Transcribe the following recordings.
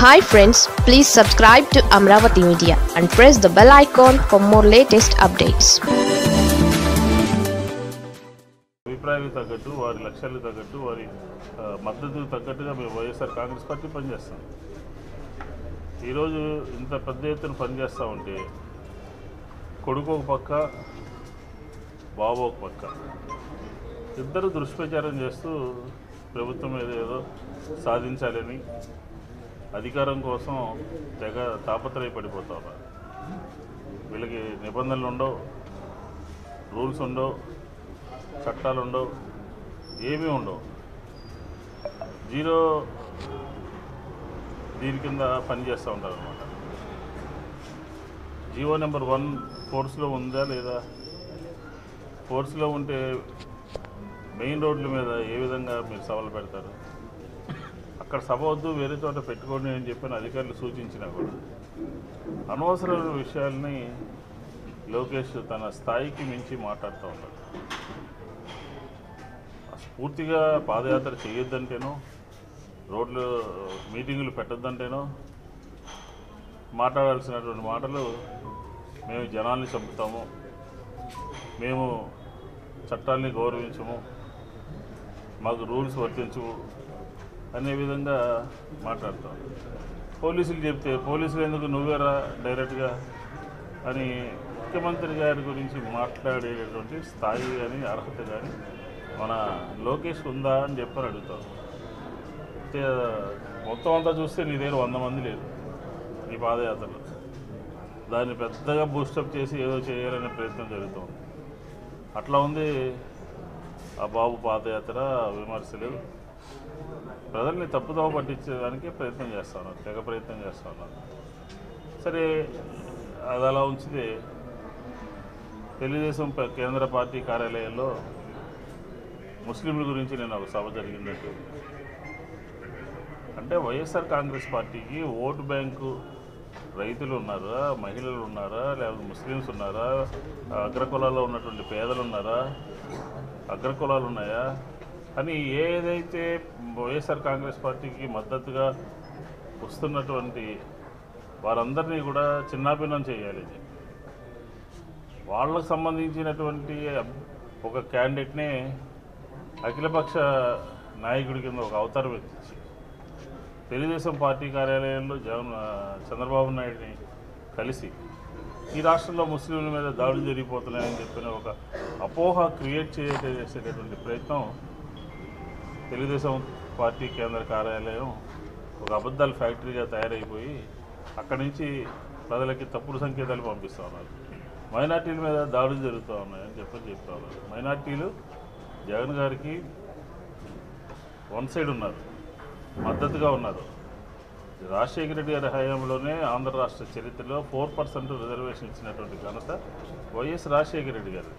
Hi friends please subscribe to Amaravati media and press the bell icon for more latest updates అభిప్రాయాలకు తగ్గట్టు వారి లక్ష్యాలకు తగ్గట్టు వారి ఆ, మద్దతుకు తగ్గట్టుగా మేము వైఎస్ఆర్ కాంగ్రెస్ పార్టీ పనిచేస్తాం ఈరోజు ఇంత పెద్ద ఎత్తున పనిచేస్తూ ఉంటే కొడుకు ఒక పక్క బాబు ఒక పక్క ఇద్దరు దుష్ప్రచారం చేస్తూ ప్రభుత్వం మీద ఏదో సాధించాలని అధికారం కోసం తెగ తాపత్రయపడిపోతా ఉన్నారు వీళ్ళకి నిబంధనలు ఉండవు రూల్స్ ఉండవు చట్టాలు ఉండవు ఏమీ ఉండవు జీరో దీని కింద పనిచేస్తూ ఉంటారు అనమాట జియో నెంబర్ వన్ ఫోర్స్లో ఉందా లేదా ఫోర్స్లో ఉంటే మెయిన్ రోడ్ల మీద ఏ విధంగా మీరు సవాలు పెడతారు అక్కడ సభ వద్దు వేరే చోట పెట్టుకోండి అని చెప్పిన అధికారులు సూచించినా కూడా అనవసరమైన విషయాల్ని లోకేష్ తన స్థాయికి మించి మాట్లాడుతూ ఉన్నాడు పూర్తిగా పాదయాత్ర చేయొద్దంటేనో రోడ్లు మీటింగులు పెట్టొద్దంటేనో మాట్లాడాల్సినటువంటి మాటలు మేము జనాల్ని చంపుతాము మేము చట్టాల్ని గౌరవించము మాకు రూల్స్ వర్తించవు అనే విధంగా మాట్లాడతాం పోలీసులు చెప్తే పోలీసులు ఎందుకు నువ్వేరా డైరెక్ట్గా అని ముఖ్యమంత్రి గారి గురించి మాట్లాడేటటువంటి స్థాయి కానీ అర్హత కానీ మన లోకేష్ ఉందా అని చెప్పని అడుగుతాం అయితే మొత్తం అంతా చూస్తే నీ దగ్గర వంద మంది లేరు నీ పాదయాత్రలో దాన్ని పెద్దగా బూస్టప్ చేసి ఏదో చేయాలనే ప్రయత్నం జరుగుతుంది అట్లా ఉంది ఆ బాబు పాదయాత్ర విమర్శలు ప్రజల్ని తప్పుదోవ పట్టించేదానికి ప్రయత్నం చేస్తా ఉన్నారు తెగ ప్రయత్నం చేస్తా ఉన్నారు సరే అది అలా ఉంచితే తెలుగుదేశం ప- కేంద్ర పార్టీ కార్యాలయంలో ముస్లింల గురించి నేను ఒక సభ జరిగినట్టు అంటే వైఎస్ఆర్ కాంగ్రెస్ పార్టీకి ఓటు బ్యాంకు రైతులు ఉన్నారా మహిళలు ఉన్నారా లేకపోతే ముస్లిమ్స్ ఉన్నారా అగ్రకులాల్లో ఉన్నటువంటి పేదలు ఉన్నారా అగ్రకులాలు ఉన్నాయా అని ఏదైతే వైఎస్ఆర్ కాంగ్రెస్ పార్టీకి మద్దతుగా వస్తున్నటువంటి వారందరినీ కూడా చిన్నాభిన్నం చేయాలి ఇది. వాళ్ళకు సంబంధించినటువంటి ఒక క్యాండిడేట్ని అఖిలపక్ష నాయకుడి కింద ఒక అవతారం ఎత్తించి తెలుగుదేశం పార్టీ కార్యాలయంలో జగన్ ఆ, చంద్రబాబు నాయుడిని కలిసి ఈ రాష్ట్రంలో ముస్లింల మీద దాడులు జరిగిపోతున్నాయని చెప్పిన ఒక అపోహ క్రియేట్ చేసేటటువంటి ప్రయత్నం తెలుగుదేశం పార్టీ కేంద్ర కార్యాలయం ఒక అబద్ధాల ఫ్యాక్టరీగా తయారైపోయి అక్కడి నుంచి ప్రజలకి తప్పుడు సంకేతాలు పంపిస్తూ ఉన్నారు మైనార్టీల మీద దాడులు జరుగుతూ ఉన్నాయని చెప్పని చెప్తా ఉన్నారు మైనార్టీలు జగన్ గారికి వన్ సైడ్ ఉన్నారు మద్దతుగా ఉన్నారు రాజశేఖర రెడ్డి గారి హయాంలోనే ఆంధ్ర రాష్ట్ర చరిత్రలో ఫోర్ పర్సెంట్ రిజర్వేషన్ ఇచ్చినటువంటి ఘనత వైఎస్ రాజశేఖర రెడ్డి గారు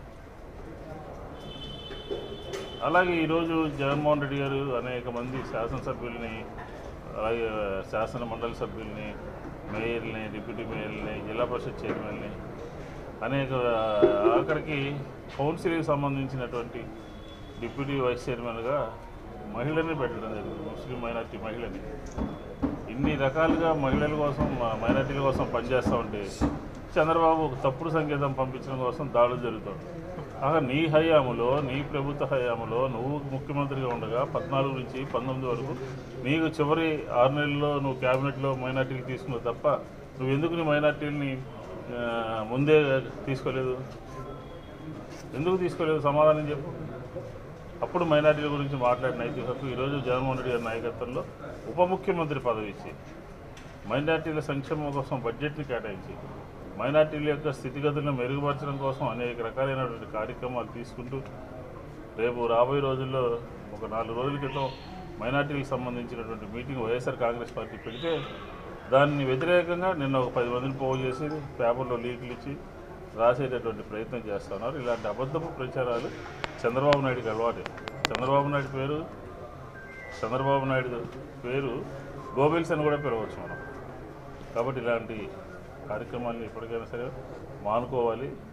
అలాగే ఈరోజు జగన్మోహన్ రెడ్డి గారు అనేక మంది శాసనసభ్యుల్ని అలాగే శాసన మండలి సభ్యుల్ని మేయర్ని డిప్యూటీ మేయర్ని జిల్లా పరిషత్ చైర్మన్ని అనేక ఆఖరికి కౌన్సిల్కి సంబంధించినటువంటి డిప్యూటీ వైస్ చైర్మన్గా మహిళని పెట్టడం జరిగింది ముస్లిం మైనార్టీ మహిళని ఇన్ని రకాలుగా మహిళల కోసం మ- మైనార్టీల కోసం పనిచేస్తూ ఉంటే చంద్రబాబు ఒక తప్పుడు సంకేతం పంపించడం కోసం దాడులు జరుగుతుంది ఆగా నీ హయాములో నీ ప్రభుత్వ హయాములో నువ్వు ముఖ్యమంత్రిగా ఉండగా పద్నాలుగు నుంచి పంతొమ్మిది వరకు నీకు చివరి ఆరు నెలల్లో నువ్వు క్యాబినెట్లో మైనార్టీలు తీసుకున్నావు తప్ప నువ్వు ఎందుకు నీ మైనార్టీలని ఆ, ముందే తీసుకోలేదు ఎందుకు తీసుకోలేదు సమాధానం చెప్పు అప్పుడు మైనార్టీల గురించి మాట్లాడిన నైతిక హక్కు ఈరోజు జగన్మోహన్ రెడ్డి గారి నాయకత్వంలో ఉప ముఖ్యమంత్రి పదవి ఇచ్చి మైనార్టీల సంక్షేమం కోసం బడ్జెట్ని కేటాయించి మైనార్టీల యొక్క స్థితిగతులను మెరుగుపరచడం కోసం అనేక రకాలైనటువంటి కార్యక్రమాలు తీసుకుంటూ రేపు రాబోయే రోజుల్లో ఒక నాలుగు రోజుల క్రితం మైనార్టీలకు సంబంధించినటువంటి మీటింగ్ వైఎస్ఆర్ కాంగ్రెస్ పార్టీ పెడితే దాన్ని వ్యతిరేకంగా నిన్న ఒక పది మందిని పోగు చేసి పేపర్లో లీకులు ఇచ్చి రాసేటటువంటి ప్రయత్నం చేస్తున్నారు ఇలాంటి అబద్ధపు ప్రచారాలు చంద్రబాబు నాయుడుకి అలవాటే చంద్రబాబు నాయుడు పేరు చంద్రబాబు నాయుడు పేరు గోబెల్స్ అని కూడా పిలవచ్చు మనం కాబట్టి ఇలాంటి కార్యక్రమాన్ని ఎప్పటికైనా సరే మానుకోవాలి